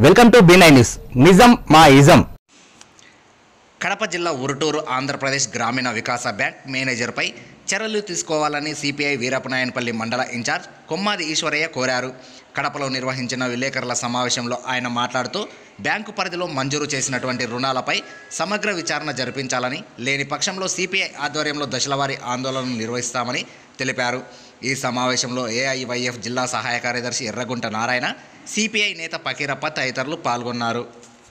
welcome to B nine news నిజం మా ism Kadapa జిల్లా ఉరుటూరు ఆంధ్రప్రదేశ్ గ్రామీణ వికాస బ్యాంక్ మేనేజర్పై చర్యలు తీసుకోవాలని సిపిఐ వీరపనాయనపల్లి మండల ఇన్ఛార్జ్ కొమ్మాది ఈశ్వరయ్య కోరారు కడపలో నిర్వహించిన విలేకరుల సమావేశంలో ఆయన మాట్లాడుతూ బ్యాంకు పరిధిలో మంజూరు చేసినటువంటి రుణాలపై సమగ్ర విచారణ జరిపించాలని లేని పక్షంలో సిపిఐ ఆధ్వర్యంలో దశలవారీ ఆందోళనలు నిర్వహిస్తామని తెలిపారు ఈ సమావేశంలో ఏఐవైఎఫ్ జిల్లా సహాయ కార్యదర్శి ఎర్రగుంట నారాయణ సిపిఐ నేత పకీరప్ప తదితరులు పాల్గొన్నారు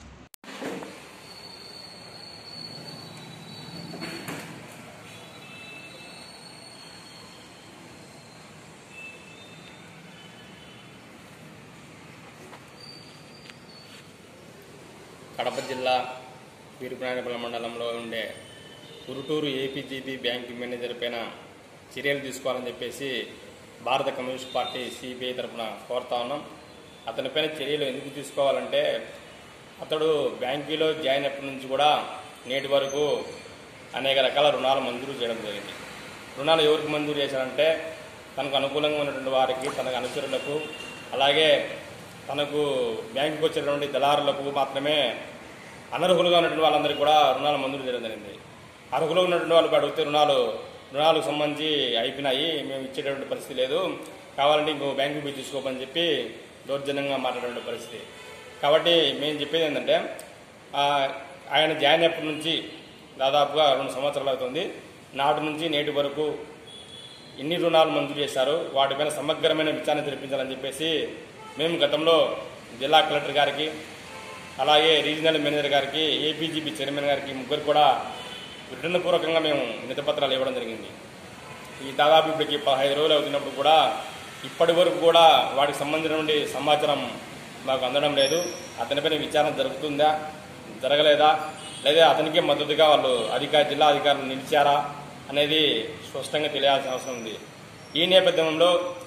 కడప జిల్లా వీరుపునాయనపల్లి మండలంలో ఉండే ఉరుటూరు ఏపీజీబీ బ్యాంక్ మేనేజర్ పైన చర్యలు తీసుకోవాలని చెప్పేసి భారత కమ్యూనిస్ట్ పార్టీ సిపిఐ తరఫున కోరుతా ఉన్నాం అతనిపైన చర్యలు ఎందుకు తీసుకోవాలంటే అతడు బ్యాంకులో జాయిన్ అయినప్పటి నుంచి కూడా నేటి వరకు అనేక రకాల రుణాలు మంజూరు చేయడం జరిగింది రుణాలు ఎవరికి మంజూరు చేశారంటే తనకు అనుకూలంగా ఉన్నటువంటి వారికి తనకు అనుచరులకు అలాగే తనకు బ్యాంకుకు వచ్చేటువంటి దళారులకు మాత్రమే అనర్హులుగా ఉన్నటువంటి వాళ్ళందరికీ కూడా రుణాలు మంజూరు చేయడం జరిగింది అర్హులు ఉన్నటువంటి వాళ్ళకి అడిగితే రుణాలు రుణాలకు సంబంధించి అయిపోయినాయి మేము ఇచ్చేటటువంటి పరిస్థితి లేదు కావాలంటే ఇంకో బ్యాంకు పోయి తీసుకోమని చెప్పి దౌర్జన్యంగా మాట్లాడే పరిస్థితి కాబట్టి మేము చెప్పేది ఏంటంటే ఆ, ఆయన జాయిన్ అయినప్పటి నుంచి దాదాపుగా రెండు సంవత్సరాలు అవుతుంది నాటి నుంచి నేటి వరకు ఎన్ని రుణాలు మంజూరు చేశారు వాటిపైన సమగ్రమైన విచారణ జరిపించాలని చెప్పేసి మేము గతంలో జిల్లా కలెక్టర్ గారికి అలాగే రీజనల్ మేనేజర్ గారికి ఏపీజీబీ చైర్మన్ గారికి ముగ్గురు కూడా రిటర్న్ పూర్వకంగా మేము పత్రాలు ఇవ్వడం జరిగింది ఈ దాదాపు ఇప్పటికి పదహైదు రోజులు అవుతున్నప్పుడు కూడా ఇప్పటి వరకు కూడా వాటికి సంబంధించినటువంటి సమాచారం మాకు అందడం లేదు అతనిపైన విచారణ జరుగుతుందా జరగలేదా లేదా అతనికే మద్దతుగా వాళ్ళు అధికార జిల్లా అధికారులు నిలిచారా అనేది స్పష్టంగా తెలియాల్సిన అవసరం ఉంది ఈ నేపథ్యంలో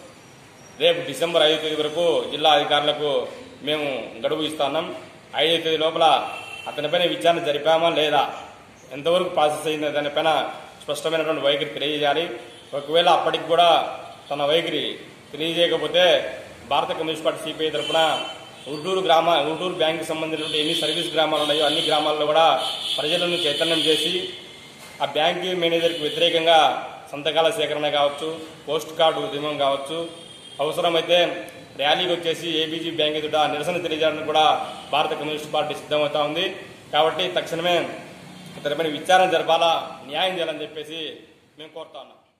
రేపు డిసెంబర్ ఐదో తేదీ వరకు జిల్లా అధికారులకు మేము గడువు ఇస్తున్నాం ఐదో తేదీ లోపల అతనిపైన విచారణ జరిపామా లేదా ఎంతవరకు ప్రాసెస్ అయింది దానిపైన స్పష్టమైనటువంటి వైఖరి తెలియజేయాలి ఒకవేళ అప్పటికి కూడా తన వైఖరి తెలియజేయకపోతే భారత కమ్యూనిస్ట్ పార్టీ సిపిఐ తరఫున ఉర్డూరు గ్రామ ఉర్డూరు బ్యాంకు సంబంధించినటువంటి ఎన్ని సర్వీస్ గ్రామాలు ఉన్నాయో అన్ని గ్రామాల్లో కూడా ప్రజలను చైతన్యం చేసి ఆ బ్యాంకు మేనేజర్కి వ్యతిరేకంగా సంతకాల సేకరణ కావచ్చు పోస్ట్ కార్డు ఉద్యమం కావచ్చు అవసరమైతే ర్యాలీకి వచ్చేసి ఏబీజీ బ్యాంక్ ఎదుట నిరసన తెలియజేయడానికి కూడా భారత కమ్యూనిస్ట్ పార్టీ సిద్ధమవుతా ఉంది కాబట్టి తక్షణమే ఇతరమైన విచారణ జరపాలా న్యాయం చేయాలని చెప్పేసి మేము కోరుతా ఉన్నాం